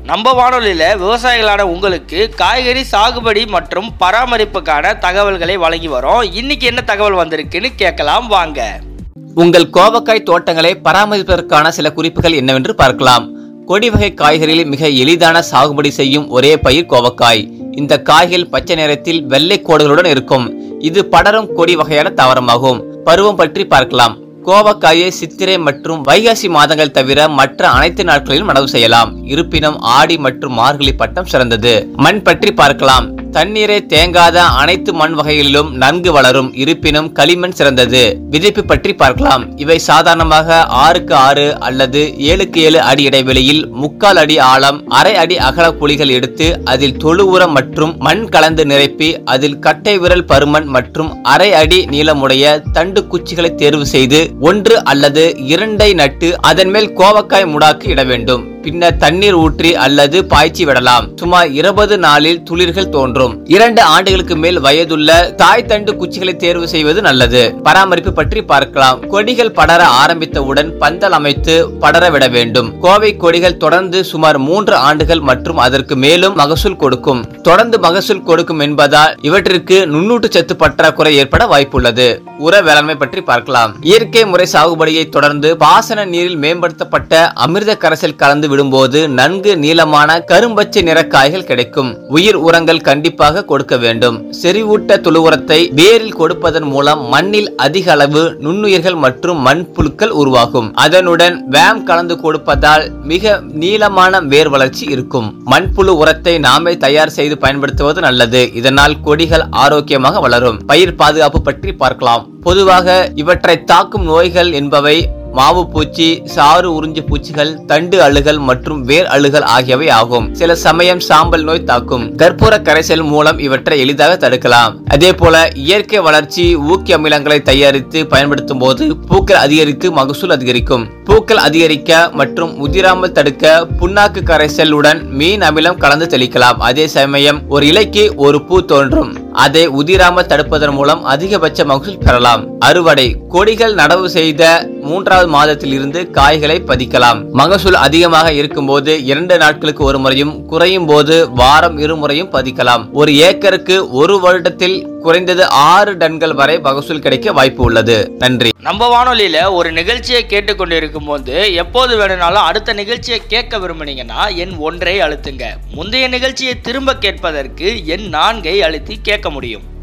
நம்ம வானொலியில் விவசாயிகளான உங்களுக்கு காய்கறி சாகுபடி மற்றும் பராமரிப்புக்கான தகவல்களை வழங்கி வரோம் இன்னைக்கு என்ன தகவல் வந்திருக்குன்னு கேட்கலாம் வாங்க உங்கள் கோவக்காய் தோட்டங்களை பராமரிப்பதற்கான சில குறிப்புகள் என்னவென்று பார்க்கலாம் கொடி வகை காய்கறிகளில் மிக எளிதான சாகுபடி செய்யும் ஒரே பயிர் கோவக்காய் இந்த காய்கள் பச்சை நிறத்தில் வெள்ளை கோடுகளுடன் இருக்கும் இது படரும் கொடி வகையான தாவரமாகும் பருவம் பற்றி பார்க்கலாம் கோவக்காயை சித்திரை மற்றும் வைகாசி மாதங்கள் தவிர மற்ற அனைத்து நாட்களிலும் நடவு செய்யலாம் இருப்பினும் ஆடி மற்றும் மார்கழி பட்டம் சிறந்தது மண் பற்றி பார்க்கலாம் தண்ணீரை தேங்காத அனைத்து மண் வகைகளிலும் நன்கு வளரும் இருப்பினும் களிமண் சிறந்தது விதைப்பு பற்றி பார்க்கலாம் இவை சாதாரணமாக ஆறுக்கு ஆறு அல்லது ஏழுக்கு ஏழு அடி இடைவெளியில் முக்கால் அடி ஆழம் அரை அடி அகல குழிகள் எடுத்து அதில் தொழு உரம் மற்றும் மண் கலந்து நிரப்பி அதில் கட்டை விரல் பருமன் மற்றும் அரை அடி நீளமுடைய தண்டு குச்சிகளை தேர்வு செய்து ஒன்று அல்லது இரண்டை நட்டு அதன் மேல் கோவக்காய் முடாக்கு இட வேண்டும் பின்னர் தண்ணீர் ஊற்றி அல்லது பாய்ச்சி விடலாம் சுமார் இருபது நாளில் துளிர்கள் தோன்றும் இரண்டு ஆண்டுகளுக்கு மேல் வயதுள்ள தாய் தண்டு குச்சிகளை தேர்வு செய்வது நல்லது பராமரிப்பு பற்றி பார்க்கலாம் கொடிகள் படர ஆரம்பித்தவுடன் பந்தல் அமைத்து படர விட வேண்டும் கோவை கொடிகள் தொடர்ந்து சுமார் மூன்று ஆண்டுகள் மற்றும் அதற்கு மேலும் மகசூல் கொடுக்கும் தொடர்ந்து மகசூல் கொடுக்கும் என்பதால் இவற்றிற்கு நுண்ணூட்டு சத்து பற்றாக்குறை ஏற்பட வாய்ப்புள்ளது உர வேளாண்மை பற்றி பார்க்கலாம் இயற்கை முறை சாகுபடியை தொடர்ந்து பாசன நீரில் மேம்படுத்தப்பட்ட அமிர்த கரைசல் கலந்து விடும்போது நன்கு நீளமான கரும்பச்சை நிற காய்கள் கிடைக்கும் உயிர் உரங்கள் கண்டிப்பாக கொடுக்க வேண்டும் செறிவூட்ட தொழு உரத்தை வேரில் கொடுப்பதன் மூலம் மண்ணில் அதிக அளவு நுண்ணுயிர்கள் மற்றும் மண்புழுக்கள் உருவாகும் அதனுடன் வேம் கலந்து கொடுப்பதால் மிக நீளமான வேர் வளர்ச்சி இருக்கும் மண்புழு உரத்தை நாமே தயார் செய்து பயன்படுத்துவது நல்லது இதனால் கொடிகள் ஆரோக்கியமாக வளரும் பயிர் பாதுகாப்பு பற்றி பார்க்கலாம் பொதுவாக இவற்றை தாக்கும் நோய்கள் என்பவை மாவு பூச்சி சாறு உறிஞ்சு பூச்சிகள் தண்டு அழுகல் மற்றும் வேர் அழுகல் ஆகியவை ஆகும் சில சமயம் சாம்பல் நோய் தாக்கும் கற்பூர கரைசல் மூலம் இவற்றை எளிதாக தடுக்கலாம் அதே போல இயற்கை வளர்ச்சி ஊக்கி அமிலங்களை தயாரித்து பயன்படுத்தும் போது பூக்கள் அதிகரித்து மகசூல் அதிகரிக்கும் பூக்கள் அதிகரிக்க மற்றும் உதிராமல் தடுக்க புண்ணாக்கு கரைசலுடன் மீன் அமிலம் கலந்து தெளிக்கலாம் அதே சமயம் ஒரு இலைக்கு ஒரு பூ தோன்றும் அதை உதிராமல் தடுப்பதன் மூலம் அதிகபட்ச மகசூல் பெறலாம் அறுவடை கொடிகள் நடவு செய்த மூன்றாவது மாதத்தில் இருந்து காய்களை பதிக்கலாம் மகசூல் அதிகமாக இருக்கும்போது இரண்டு நாட்களுக்கு ஒரு முறையும் குறையும் போது வாரம் இருமுறையும் பதிக்கலாம் ஒரு ஏக்கருக்கு ஒரு வருடத்தில் குறைந்தது ஆறு டன்கள் வரை மகசூல் கிடைக்க வாய்ப்பு உள்ளது நன்றி நம்ம வானொலியில் ஒரு நிகழ்ச்சியை கேட்டுக்கொண்டிருக்கும் போது எப்போது வேணும்னாலும் அடுத்த நிகழ்ச்சியை கேட்க விரும்புனீங்கன்னா எண் ஒன்றை அழுத்துங்க முந்தைய நிகழ்ச்சியை திரும்ப கேட்பதற்கு எண் நான்கை அழுத்தி கேட்க முடியும்